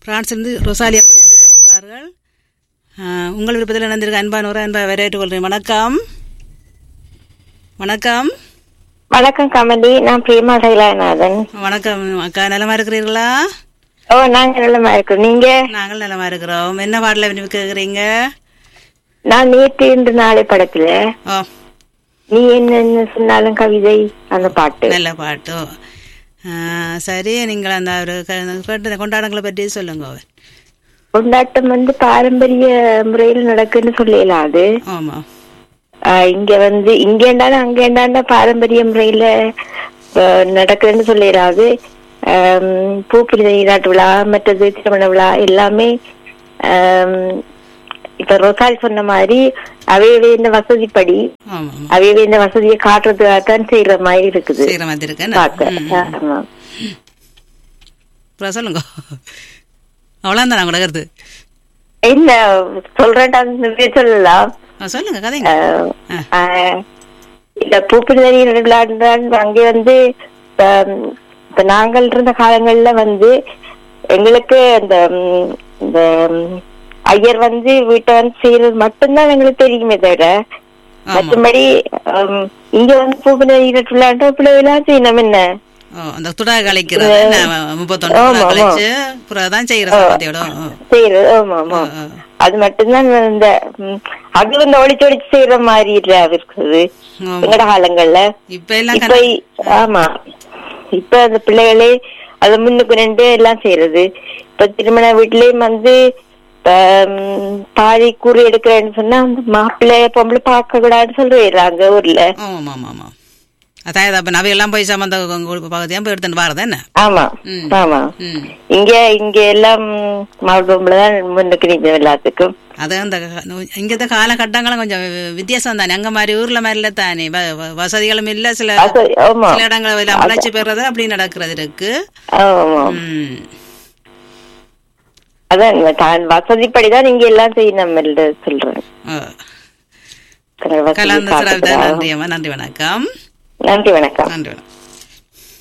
பிரான்சிலிருந்து ரொசாலி அவர்கள் விரும்பி கேட்டிருந்தார்கள் ஆ, உங்கள் விருப்பத்தில் இணைந்திருக்க அன்பானோர அன்பா வரவேற்றுக் கொள்கிறேன் வணக்கம் வணக்கம் வணக்கம் கமலி நான் பிரேமா சைலாநாதன் வணக்கம் அக்கா நலமா இருக்கிறீர்களா ஓ நாங்க நல்லமா இருக்கோம் நீங்க நாங்கள் நலமா இருக்கிறோம் என்ன பாடல விரும்பி கேட்குறீங்க நான் நேற்று இன்று நாளை படத்துல ஓ நீ என்ன சொன்னாலும் கவிதை அந்த பாட்டு நல்ல பாட்டு ஓ. ஆ, சரி நீங்கள் அந்த ஒரு க- கேட்ட கொண்டாடங்களை பற்றி சொல்லுங்க கொண்டாட்டம் வந்து பாரம்பரிய முறையில் நடக்குன்னு சொல்லலாம் அது ஆமாம் ஆஹ் இங்க வந்து இங்கேண்டாலும் அங்கேண்டாண்ட பாரம்பரிய முறையில ஆஹ் நடக்குதுன்னு சொல்லலாம் அது ஆம், பூப்புனித நீராட்டு விழா மற்றது திருமண விழா எல்லாமே ஆம், இப்ப ரொசால் சொன்ன மாதிரி அவையவே இந்த வசதிப்படி ஆமாம் அவையவே இந்த வசதியை காட்டுறதுக்காகத்தான் செய்யற மாதிரி இருக்குது சீக்கிரம் வந்திருக்கேன் பார்க்க ஆமா. அப்புறம் சொல்லுங்க அவ்வளோதான் நான் கூட கருத்து என்ன சொல்றேன்டா நிறைய சொல்லலாம் ஆ, சொல்லுங்க கதைங்க ஆஹ், ஆஹ், இந்த பூப்புனித நீர் விளையாடுறான் அங்கே வந்து ஆம், இப்ப நாங்கள் இருந்த காலங்கள்ல வந்து எங்களுக்கு அந்த ம், இந்த ம், ஐயர் வந்து வீட்டை வந்து செய்யறது மட்டும்தான் எங்களுக்கு தெரியுமே தவிர ஆமா மற்றபடி ஆம், இங்க வந்து பூப்புனித நீர் விளையாண்டா இப்படி எல்லாம் செய்யணும் என்ன ஓ அந்த துடா கலைக்கிறது முப்பத்தொன்னு ஆமா, துடா ஆமா. கலைச்சு அப்புறம் தான் செய்யற சாமத்தியோட செய்யறது ஆமா ஆமா அது மட்டும்தான் இந்த ம், அது வந்து ஒளிச்சு ஒளிச்சு செய்யற மாதிரி இல்ல இருக்குது எங்கட காலங்கள்ல இப்ப எல்லாம் இப்ப இ- ஆமா இப்ப அந்த பிள்ளைகளே அத முன்னுக்கு நின்று எல்லாம் செய்யறது இப்ப திருமண வீட்லயும் வந்து இப்ப, ம், பாதி கூறி எடுக்கிறேன்னு சொன்னா அந்த மாப்பிள்ளை பொம்பளை பார்க்க கூடாதுன்னு சொல்றாங்க ஊர்ல ஆமா ஆமா ஆமா அதான் அப்ப நவை எல்லாம் போய் சம்பந்த பகுதியா போய் எடுத்துட்டு வரது என்ன ஆமா ம். ஆமா ம் இங்க இங்க எல்லாம் மாப்பிள்ளை பொம்பளை தான் முன்னுக்கு நிற்கும் எல்லாத்துக்கும் அது அந்த இங்கத்த காலகட்டங்களும் கொஞ்சம் வித்தியாசம் தானே அங்க மாதிரி ஊர்ல மாதிரி இல்ல தானே வ- வ- வசதிகளும் இல்ல சில அது ஆமா சில இடங்கள் எல்லாம் வளர்ச்சி பெறது அப்படி நடக்கிறது இருக்கு ஆமா ம். அதான் தான் வசதிப்படிதான் நீங்க எல்லாம் செய்யணும் என்று சொல்றேன் ஆ. வசதி கலந்து காட்டுதா? சிறப்பு நன்றி அம்மா நன்றி வணக்கம் நன்றி வணக்கம் நன்றி வணக்கம்